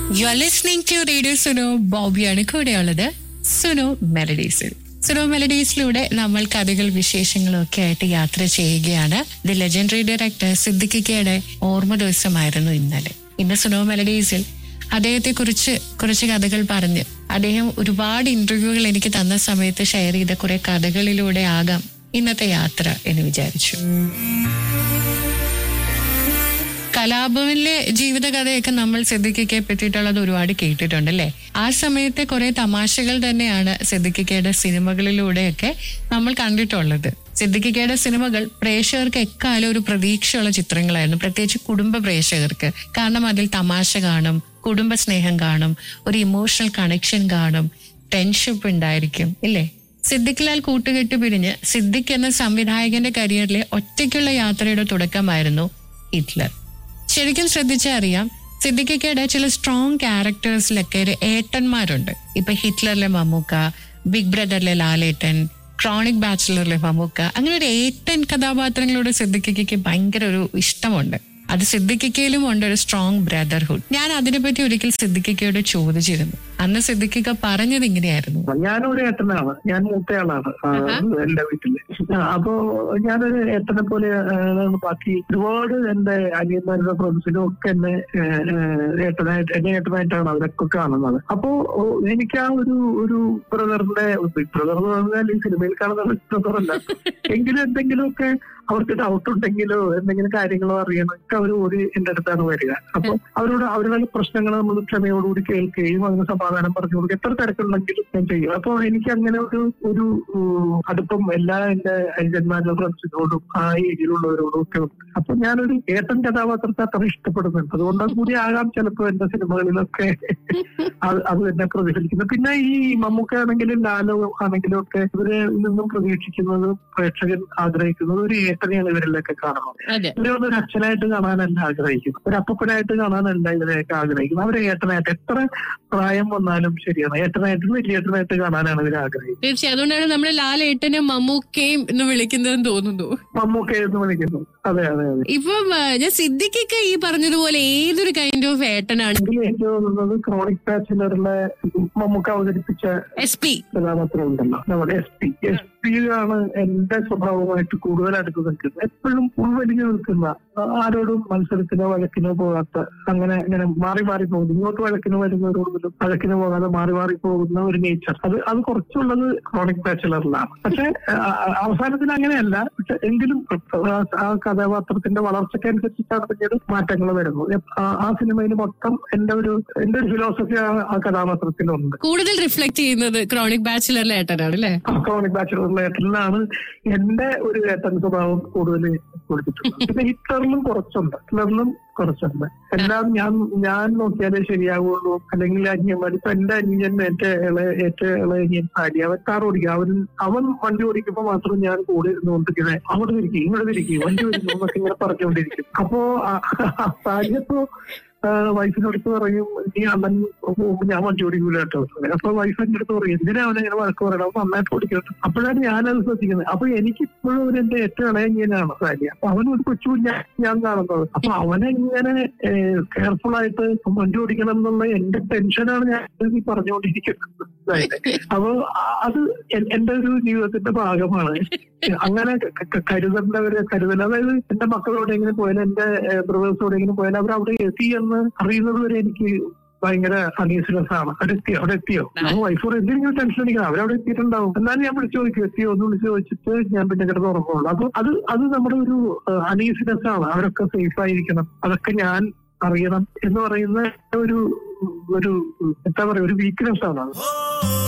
U are listening to radio Suno ബോബിയാണ് കൂടെയുള്ളത് സുനോ മെലഡീസിൽ സുനോ മെലഡീസിലൂടെ നമ്മൾ കഥകൾ വിശേഷങ്ങളും ഒക്കെ ആയിട്ട് യാത്ര ചെയ്യുകയാണ് ദി ലെജൻഡറി ഡയറക്ടർ സിദ്ദിഖിക്കയുടെ ഓർമ്മ ദിവസമായിരുന്നു ഇന്നലെ ഇന്ന് സുനോ മെലഡീസിൽ അദ്ദേഹത്തെ കുറിച്ച് കുറച്ച് കഥകൾ പറഞ്ഞ് അദ്ദേഹം ഒരുപാട് ഇന്റർവ്യൂകൾ എനിക്ക് തന്ന സമയത്ത് ഷെയർ ചെയ്ത കുറെ കഥകളിലൂടെ ആകാം ഇന്നത്തെ യാത്ര എന്ന് വിചാരിച്ചു കലാഭവനിലെ ജീവിതകഥയൊക്കെ നമ്മൾ സിദ്ദിഖിക്കെ പറ്റിയിട്ടുള്ളത് ഒരുപാട് കേട്ടിട്ടുണ്ട് അല്ലേ ആ സമയത്തെ കുറെ തമാശകൾ തന്നെയാണ് സിദ്ദിഖിക്കയുടെ സിനിമകളിലൂടെയൊക്കെ നമ്മൾ കണ്ടിട്ടുള്ളത് സിദ്ദിഖിക്കയുടെ സിനിമകൾ പ്രേക്ഷകർക്ക് എക്കാലം ഒരു പ്രതീക്ഷയുള്ള ചിത്രങ്ങളായിരുന്നു പ്രത്യേകിച്ച് കുടുംബ പ്രേക്ഷകർക്ക് കാരണം അതിൽ തമാശ കാണും കുടുംബ സ്നേഹം കാണും ഒരു ഇമോഷണൽ കണക്ഷൻ കാണും ഫ്രണ്ട്ഷിപ്പ് ഉണ്ടായിരിക്കും ഇല്ലേ സിദ്ദിഖ് ലാൽ കൂട്ടുകെട്ട് പിരിഞ്ഞ് സിദ്ദിഖ് എന്ന സംവിധായകന്റെ കരിയറിലെ ഒറ്റയ്ക്കുള്ള യാത്രയുടെ തുടക്കമായിരുന്നു ഹിറ്റ്ലർ ശരിക്കും ശ്രദ്ധിച്ചാൽ അറിയാം സിദ്ദിഖിക്കയുടെ ചില സ്ട്രോങ് ക്യാരക്ടേഴ്സിലൊക്കെ ഒരു ഏട്ടന്മാരുണ്ട് ഇപ്പൊ ഹിറ്റ്ലറിലെ മമ്മൂക്ക ബിഗ് ബ്രദറിലെ ലാലേട്ടൻ ക്രോണിക് ബാച്ചിലറിലെ മമ്മൂക്ക അങ്ങനെ ഒരു ഏട്ടൻ കഥാപാത്രങ്ങളോട് സിദ്ദിഖിക്ക് ഭയങ്കര ഒരു ഇഷ്ടമുണ്ട് അത് സിദ്ദിഖിക്കയിലും ഉണ്ട് ഒരു സ്ട്രോങ് ബ്രദർഹുഡ് ഞാൻ അതിനെപ്പറ്റി ഒരിക്കൽ സിദ്ദിഖിക്കയോട് ചോദിച്ചിരുന്നു അന്ന് സിദ്ദിഖിക്ക പറഞ്ഞത് ഇങ്ങനെയായിരുന്നു ഞാനൊരു ഏട്ടനാണ് ഞാൻ മൂത്തയാളാണ് ആ, എന്റെ വീട്ടില് ആ, അപ്പോ ഞാനൊരു ഏട്ടനെ പോലെ ആ, ബാക്കി ഒരുപാട് എന്റെ അനിയന്മാരുടെ ഫ്രണ്ട്സിനും ഒക്കെ എന്നെ ഏ, ഏ, ഏട്ടനായിട്ട് എന്നെ ഏട്ടനായിട്ടാണ് അവരൊക്കെ കാണുന്നത് അപ്പോ ഓ, എനിക്ക് ആ ഒരു ഒരു ബ്രദറിന്റെ ബിഗ് ബ്രദർ എന്ന് പറഞ്ഞാൽ ഈ സിനിമയിൽ കാണുന്ന ബിഗ് ബ്രദർ അല്ല എങ്കിലും എന്തെങ്കിലുമൊക്കെ അവർക്ക് ഡൗട്ട് ഉണ്ടെങ്കിലോ എന്തെങ്കിലും കാര്യങ്ങളോ അറിയണമെങ്കിൽ അവർ ഓടി എന്റെ അടുത്താണ് വരിക അപ്പൊ അവരോട് അവരുടെ പ്രശ്നങ്ങൾ നമ്മൾ ക്ഷമയോടുകൂടി കേൾക്കുകയും അതിന് സമാധാനം പറഞ്ഞു കൊടുക്കുക എത്ര തിരക്കുണ്ടെങ്കിലും ഞാൻ ചെയ്യും അപ്പൊ എനിക്ക് അങ്ങനെ ഒരു ഒരു ഉം, അടുപ്പം എല്ലാ എന്റെ അനുജന്മാരുടെ ഫ്രണ്ട്സിനോടും ആ ഏരിയയിലുള്ളവരോടും ഒക്കെ ഉണ്ട് അപ്പൊ ഞാനൊരു ഏട്ടൻ കഥാപാത്രത്തെ അത്ര ഇഷ്ടപ്പെടുന്നുണ്ട് അതുകൊണ്ട് കൂടി ആകാം ചിലപ്പോ എന്റെ സിനിമകളിലൊക്കെ അത് അത് തന്നെ പ്രതിഫലിക്കുന്നത് പിന്നെ ഈ മമ്മൂക്ക ആണെങ്കിലും ലാലോ ആണെങ്കിലും ഒക്കെ ഇവരെ നിന്നും പ്രതീക്ഷിക്കുന്നത് പ്രേക്ഷകൻ ആഗ്രഹിക്കുന്നത് ഒരു ഏട്ടനെയാണ് ഇവരിലൊക്കെ കാണുന്നത് അതെ ഇവരെ ഒരു അച്ഛനായിട്ട് കാണാനല്ല ആഗ്രഹിക്കുന്നത് ഒരു അപ്പനായിട്ട് കാണാനല്ല ഇവരെയൊക്കെ ആഗ്രഹിക്കുന്നത് അവരെ ഏട്ടനായിട്ട് എത്ര പ്രായം വന്നാലും ശരിയാണ് ഏട്ടനായിട്ടും വലിയേട്ടനായിട്ട് കാണാനാണ് ഇവർ ആഗ്രഹിക്കുന്നത് തീർച്ചയായും അതുകൊണ്ടാണ് നമ്മൾ ലാലേട്ടനും മമ്മൂക്കയും എന്ന് വിളിക്കുന്നതെന്ന് തോന്നുന്നു മമ്മൂക്ക എന്ന് വിളിക്കുന്നു അതെ അതെ അതെ ഇപ്പം ആ, ഞാൻ സിദ്ദിഖിക്ക ഈ പറഞ്ഞതുപോലെ ഏതൊരു കൈൻഡ് ഓഫ് ഏട്ടനാണ് എങ്കിൽ എനിക്ക് തോന്നുന്നത് ക്രോണിക് ബാച്ചിലറിലെ മമ്മൂക്ക അവതരിപ്പിച്ച എസ് പി കഥാപാത്രം ഉണ്ടല്ലോ നമ്മുടെ എസ് പി എസ് പി ആണ് എന്റെ സ്വഭാവമായിട്ട് കൂടുതൽ അടുത്ത് നിൽക്കുന്നത് എപ്പോഴും ഉൾവലിഞ്ഞു നിൽക്കുന്ന ആരോടും മത്സരത്തിനോ വഴക്കിനോ പോകാത്ത അങ്ങനെ അങ്ങനെ മാറി മാറി പോകുന്നു ഇങ്ങോട്ട് വഴക്കിന് വരുന്നവരോടും വഴക്കിന് പോകാതെ മാറി മാറി പോകുന്ന ഒരു നേച്ചർ അത് അത് കുറച്ചുള്ളത് ക്രോണിക് ബാച്ചിലറിലാണ് പക്ഷെ ആ, അവസാനത്തിൽ അങ്ങനെയല്ല പക്ഷെ എങ്കിലും ആ- ആ കഥാപാത്രത്തിന്റെ വളർച്ചയ്ക്കനുസരിച്ചിട്ടാണ് പിന്നീട് മാറ്റങ്ങൾ വരുന്നത് ആ- ആ സിനിമയിൽ മൊത്തം എന്റെ ഒരു എന്റെ ഒരു ഫിലോസഫി ആ കഥാപാത്രത്തിലുണ്ട് കൂടുതൽ റിഫ്ലക്ട് ചെയ്യുന്നത് ക്രോണിക് ബാച്ചിലറിലെ ഏട്ടനാണ് അല്ലേ ക്രോണിക് ബാച്ചിലർ ഏട്ടനിലാണ് എന്റെ ഒരു ഏട്ടൻ സ്വഭാവം കൂടുതൽ കൊടുത്തിട്ടുള്ളത് പിന്നെ ഹിറ്റ്ലറിലും കുറച്ചുണ്ട് ഹിറ്റ്ലറിലും കുറച്ചുണ്ട് എല്ലാം ഞാൻ ഞാൻ നോക്കിയാലേ ശരിയാവുള്ളൂ അല്ലെങ്കിൽ അന്യന്മാർ ഇപ്പൊ എന്റെ അന്യൻ എന്റെ ഇളയ ഏറ്റവും ഇളയ അന്യൻ സാരി അവൻ കാർ ഓടിക്കുക അവൻ അവൻ വണ്ടി ഓടിക്കുമ്പോൾ മാത്രം ഞാൻ കൂടെ ഇരുന്നുകൊണ്ടിരിക്കുന്നത് അവിടെ തിരിക്കും ഇങ്ങോട്ട് തിരിക്കും വണ്ടി വരുന്നു എന്നൊക്കെ ഇങ്ങനെ പറഞ്ഞുകൊണ്ടിരിക്കും അപ്പോ സാരിയപ്പോ വൈഫിനടുത്ത് പറയും നീ അണ്ണൻ പോകുമ്പോ ഞാൻ വണ്ടി ഓടിക്കൂല കേട്ടോ അപ്പൊ വൈഫ് എന്റെ അടുത്ത് പറയും എന്തിനാ അവൻ ഇങ്ങനെ വഴക്ക് പറയണം അവൻ നന്നായിട്ട് ഓടിക്കട്ടെ അപ്പോഴാണ് ഞാനത് ശ്രദ്ധിക്കുന്നത് അപ്പൊ എനിക്ക് ഇപ്പോഴും ഒരു എന്റെ ഏറ്റവും ഇളയ അനിയനാണ് സാരിയ അപ്പൊ അവൻ ഒരു കൊച്ചു ഞാൻ ഞാൻ കാണുന്നത് അപ്പൊ അവനെങ്ങനെ കെയർഫുൾ ആയിട്ട് വണ്ടി ഓടിക്കണം എന്നുള്ള എന്റെ ടെൻഷനാണ് ഞാൻ ഈ പറഞ്ഞുകൊണ്ടിരിക്കുന്നത് അതായത് അപ്പൊ ആ- അത് എ- എന്റെ ഒരു ജീവിതത്തിന്റെ ഭാഗമാണ് അങ്ങനെ ക- ക- കരുതേണ്ടവര് കരുതൽ അതായത് എന്റെ മക്കളോട് എങ്ങനെ പോയാലും എന്റെ ബ്രദേഴ്സോട് എങ്ങനെ പോയാലും അവർ അവിടെ എത്തി എന്ന് അറിയുന്നത് വരെ എനിക്ക് ഭയങ്കര അനീസിനെസ് ആണ് അവിടെ എത്തിയോ അവിടെ എത്തിയോ നമ്മൾ വൈഫോട് എന്തെങ്കിലും ടെൻഷൻ അടിക്കണം അവരവിടെ എത്തിയിട്ടുണ്ടാവും എന്നാലും ഞാൻ വിളിച്ചു ചോദിക്കും എത്തിയോ എന്ന് വിളിച്ചു ചോദിച്ചിട്ട് ഞാൻ പിന്നെ കിടന്ന് ഉറങ്ങുള്ളൂ അപ്പൊ അത് അത് നമ്മുടെ ഒരു അനീസിനെസ് ആണ് അവരൊക്കെ സേഫ് ആയിരിക്കണം അതൊക്കെ ഞാൻ അറിയണം എന്ന് പറയുന്ന ഒരു ഒരു എന്താ പറയാ ഒരു വീക്ക്നെസ് ആണ് അത്